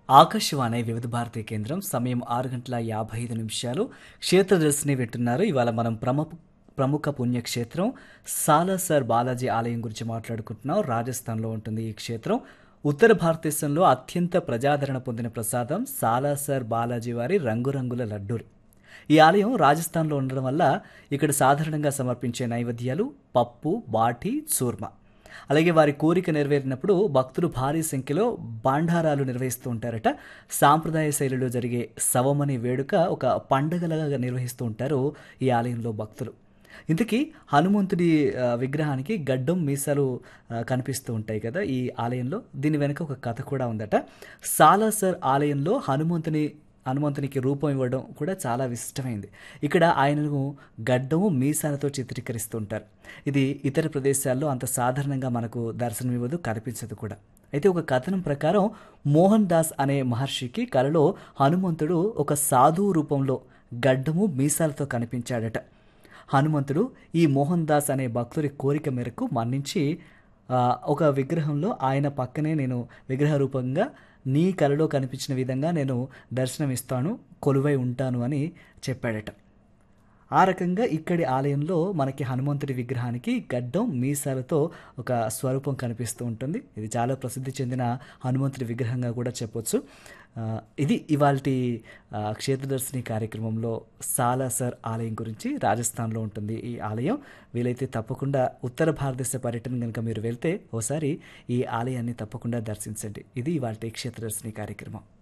ఆకాశవాణి వివిధ భారతి కేంద్రం సమయం ఆరు గంటల యాభై ఐదు నిమిషాలు క్షేత్రదర్శిని వింటున్నారు ఇవాళ మనం ప్రముఖ ప్రముఖ పుణ్యక్షేత్రం సాలాసర్ బాలాజీ ఆలయం గురించి మాట్లాడుకుంటున్నాం రాజస్థాన్లో ఉంటుంది ఈ క్షేత్రం ఉత్తర భారతదేశంలో అత్యంత ప్రజాదరణ పొందిన ప్రసాదం సాలాసర్ బాలాజీ వారి రంగురంగుల లడ్డూలు ఈ ఆలయం రాజస్థాన్లో ఉండడం వల్ల ఇక్కడ సాధారణంగా సమర్పించే నైవేద్యాలు పప్పు బాటి చూర్మ అలాగే వారి కోరిక నెరవేరినప్పుడు భక్తులు భారీ సంఖ్యలో బాండారాలు నిర్వహిస్తూ ఉంటారట సాంప్రదాయ శైలిలో జరిగే సవమని వేడుక ఒక పండగలాగా నిర్వహిస్తూ ఉంటారు ఈ ఆలయంలో భక్తులు ఇంతకీ హనుమంతుడి ఆ, విగ్రహానికి గడ్డం మీసాలు ఆ, కనిపిస్తూ ఉంటాయి కదా ఈ ఆలయంలో దీని వెనుక ఒక కథ కూడా ఉందట సాలాసర్ ఆలయంలో హనుమంతుని హనుమంతునికి రూపం ఇవ్వడం కూడా చాలా విశిష్టమైంది ఇక్కడ ఆయనను గడ్డము మీసాలతో చిత్రీకరిస్తూ ఉంటారు ఇది ఇతర ప్రదేశాల్లో అంత సాధారణంగా మనకు దర్శనమివ్వదు కనిపించదు కూడా అయితే ఒక కథనం ప్రకారం మోహన్ దాస్ అనే మహర్షికి కలలో హనుమంతుడు ఒక సాధువు రూపంలో గడ్డము మీసాలతో కనిపించాడట హనుమంతుడు ఈ మోహన్ దాస్ అనే భక్తుడి కోరిక మేరకు మన్నించి ఆ, ఒక విగ్రహంలో ఆయన పక్కనే నేను విగ్రహ రూపంగా నీ కలలో కనిపించిన విధంగా నేను దర్శనమిస్తాను కొలువై ఉంటాను అని చెప్పాడట ఆ రకంగా ఇక్కడి ఆలయంలో మనకి హనుమంతుడి విగ్రహానికి గడ్డం మీసాలతో ఒక స్వరూపం కనిపిస్తూ ఉంటుంది ఇది చాలా ప్రసిద్ధి చెందిన హనుమంతుడి విగ్రహంగా కూడా చెప్పొచ్చు ఆ, ఇది ఇవాళ క్షేత్రదర్శిని కార్యక్రమంలో సాలాసర్ ఆలయం గురించి రాజస్థాన్లో ఉంటుంది ఈ ఆలయం వీలైతే తప్పకుండా ఉత్తర భారతదేశ పర్యటన కనుక మీరు వెళ్తే ఓసారి ఈ ఆలయాన్ని తప్పకుండా దర్శించండి ఇది ఇవాళ క్షేత్రదర్శిని కార్యక్రమం